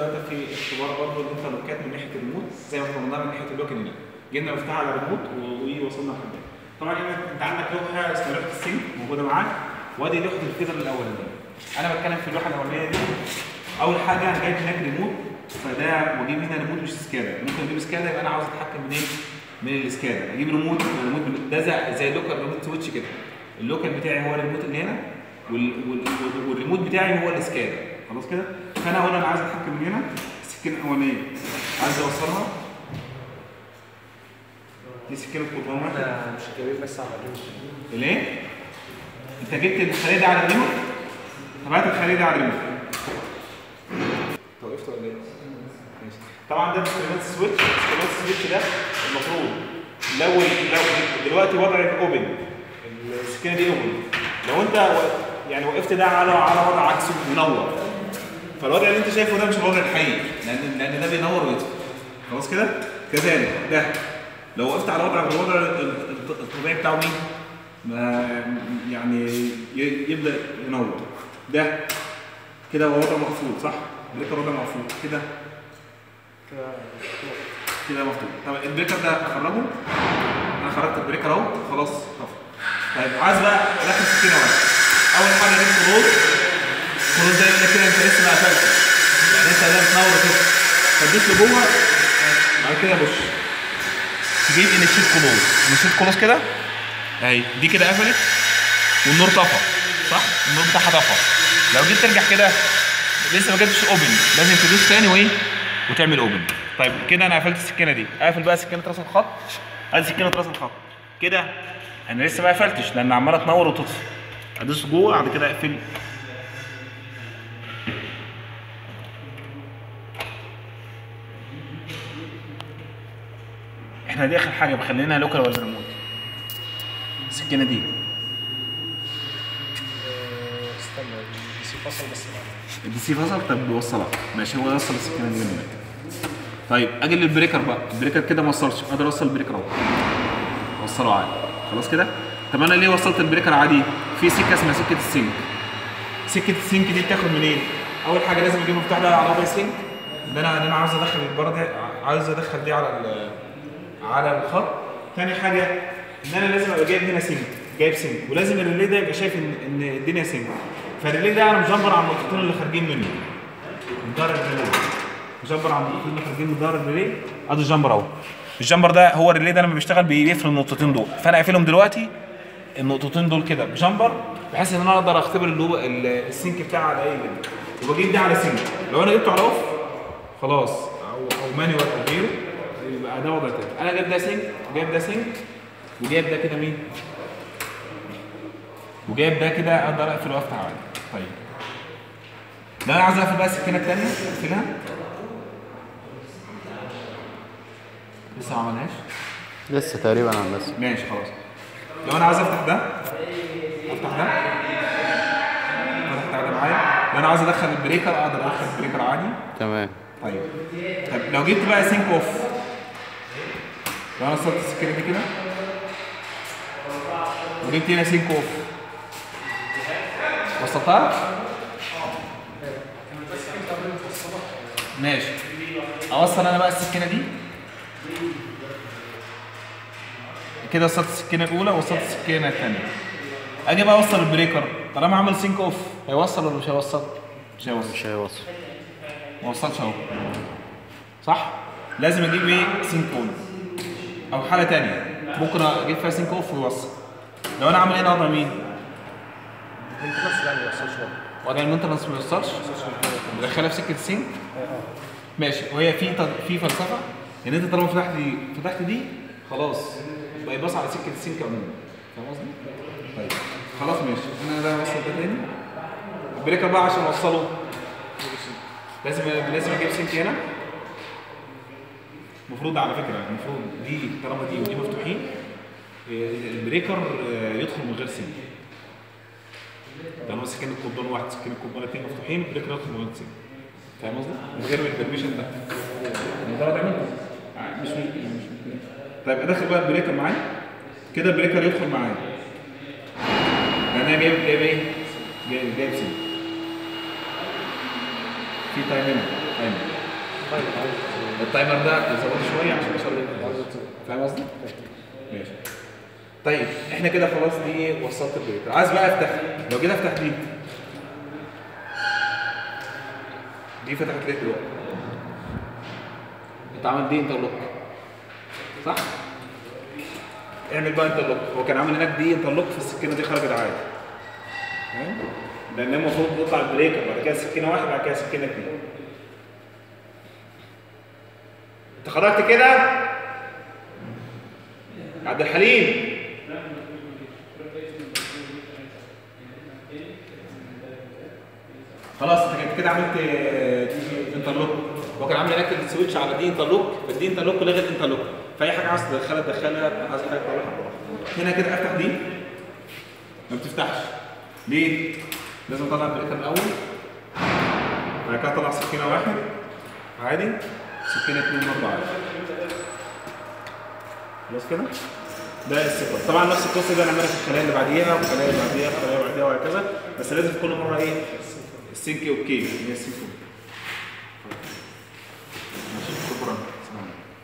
دلوقتي في اختبار برضه الانترلوكات من ناحيه الريموت زي ما احنا قلنا من ناحيه اللوكن هنا جبنا مفتاح على الريموت و- ووصلنا لحد هنا. طبعا هنا انت عندك لوحه اسمها لوحه السينك موجوده معاك وادي لوحه الفيدر الاولانيه انا بتكلم في اللوحه الاولانيه دي اول حاجه انا جايب هناك ريموت فده واجيب هنا ريموت مش سكادا ممكن اجيب سكادا يبقى انا عاوز اتحكم منين من السكادا اجيب ريموت الريموت بال- ده زي زي اللوكال ريموت سويتش كده اللوكال بتاعي هو الريموت اللي هنا وال... وال... وال- والريموت بتاعي هو السكادا خلاص كده فانا هنا انا عايز اتحكم من هنا السكينه الاولانيه عايز اوصلها دي سكينه قطران واحد احنا مش جايبين بس على الريموت ليه؟ انت جبت الخليه دي على الريموت تبعت الخليه دي على الريموت انت وقفت ولا ايه؟ ماشي طبعا ده سكريمات سويتش سكريمات سويتش ده المفروض لو لو دلوقتي وضع الاوبن السكينه دي اوبن لو انت و- يعني وقفت ده على على وضع عكسه منور فالوضع اللي انت شايفه ده مش الوضع الحقيقي لان لان ده بينور ويطفي خلاص كده؟ كذلك ده لو وقفت على وضع الوضع ال- ال- الطبيعي بتاعه مين؟ ما يعني ي- يبدا ينور ده كده هو وضع مقفول صح؟ بريكر وضع مقفول كده كده كده مفتوح طب البريكر ده اخرجه انا خرجت البريكر اهو خلاص طفى طيب عايز بقى ادخل سكينه واحده اول حاجه نجيب خروج خروج زي ما كده انت لسه ما قفلتش يعني انت ده بتنور كده فتدوس لجوه بعد كده بص تجيب انشيت كلوز انشيت كلوز كده اهي دي كده قفلت والنور طفى صح النور بتاعها طفى لو جيت ترجع كده لسه ما جبتش اوبن لازم تدوس تاني وايه وتعمل اوبن طيب كده انا قفلت السكينه دي اقفل بقى سكينه راس الخط ادي سكينه راس الخط كده انا لسه ما قفلتش لان عماله تنور وتطفي ادوس جوه بعد كده اقفل احنا دي اخر حاجه بخلينا لوكال ولا ريموت السكينه دي آه، استنى البي سي فصل بس معانا. الدي سي فصل طب بيوصلها ماشي هو يوصل السكينه دي من هناك طيب اجي للبريكر بقى البريكر كده ما وصلش اقدر اوصل البريكر اهو اوصله عادي خلاص كده طب انا ليه وصلت البريكر عادي في سكه اسمها سكه السينك سكه السينك دي بتاخد منين اول حاجه لازم اجيب المفتاح ده على وضع السينك ان انا ان انا عاوز ادخل البره ده عاوز ادخل دي على ال- على الخط تاني حاجه ان انا لازم ابقى جايب هنا سينك جايب سينك ولازم الريلي ده يبقى شايف ان ان الدنيا سينك فالريلي ده انا مجبر على النقطتين اللي خارجين منه من دار الريلي مجبر على النقطتين اللي خارجين من دار الريلي ادي الجمبر اهو الجمبر ده هو الريلي ده لما بيشتغل بيقفل النقطتين دول فانا اقفلهم دلوقتي النقطتين دول كده بجمبر بحيث ان انا اقدر اختبر اللي هو ال- السينك بتاعي على اي ليفل وبجيب ده على سينك لو انا جبته على اوف خلاص او او مانيوال او غيره يبقى ده وضع تاني انا جايب ده سينك وجايب ده سينك وجايب ده كده مين وجايب ده كده اقدر اقفل وافتح عادي طيب لو انا عايز اقفل بقى السكينه الثانيه اقفلها لسه ما عملهاش لسه تقريبا عن لسه ماشي خلاص لو انا عايز افتح ده افتح ده فتحت ده معايا لو انا عايز ادخل البريكر اقدر ادخل البريكر عادي تمام طيب طب لو جبت بقى سينك اوف لو انا وصلت السكينه دي كده وجبت هنا سينك اوف وصلتها؟ ماشي اوصل انا بقى السكينه دي كده وصلت السكينه الاولى وصلت السكينه الثانيه اجي بقى اوصل البريكر طالما عامل سينك اوف هيوصل ولا مش هيوصل؟ مش هيوصل مش هيوصل ما وصلش اهو صح لازم اجيب ايه سينك اون او حاله تانية ممكن اجيب فيها سينك اوف ويوصل لو انا عامل هنا وضع مين انت بس لا ما يوصلش برضه وضع المينتنس ما يوصلش مدخلها في سكه السينك ماشي وهي في تد- في فلسفه ان انت طالما فتحت دي فتحت دي خلاص بقى يبص على سكه السينك عموما فاهم قصدي؟ طيب خلاص ماشي انا ده اوصل ده تاني البريكر بقى عشان اوصله لازم لازم اجيب سينك هنا المفروض على فكره المفروض دي طالما دي ودي مفتوحين آه، البريكر آه، يدخل من غير سينك طالما سكين القضبان واحد سكين القضبان اثنين مفتوحين البريكر يدخل من غير سينك فاهم قصدي؟ من غير البرميشن ده يعني ده وضع منه مش مش مش طيب ادخل بقى البريكر معايا كده البريكر يدخل معايا يعني انا جايب جايب ايه؟ جايب جايب سينك في تايمين تايمر طيب عايز التايمر ده تزوده شويه عشان يوصل لل فاهم قصدي؟ ماشي طيب احنا كده خلاص دي وصلت البريكر عايز بقى افتح لو جيت افتح دي دي فتحت ليه دلوقتي؟ انت عمل دي انترلوك صح؟ اعمل بقى انترلوك هو كان عامل هناك دي انترلوك في السكينه دي خرجت عادي فاهم؟ لان المفروض يطلع البريكر بعد كده سكينه واحده بعد كده سكينه اثنين انت خرجت كده عبد الحليم خلاص انت كده- كده عملت دي انترلوك هو كان عامل هناك السويتش على دي انترلوك فالدي انترلوك لغت انترلوك فاي حاجه عايز تدخلها تدخلها عايز حاجه تطلعها تطلعها. هنا كده افتح دي ما بتفتحش ليه؟ لازم اطلع البريكر الاول بعد كده اطلع سكينه واحد عادي سكينه اتنين برضه عادي خلاص كده؟ ده السيكونس طبعا نفس القصه ده نعملها في الخلايا اللي بعديها والخلايا اللي بعديها والخلايا اللي بعديها وهكذا بس لازم في كل مره ايه؟ السينك اوكي اللي هي السينك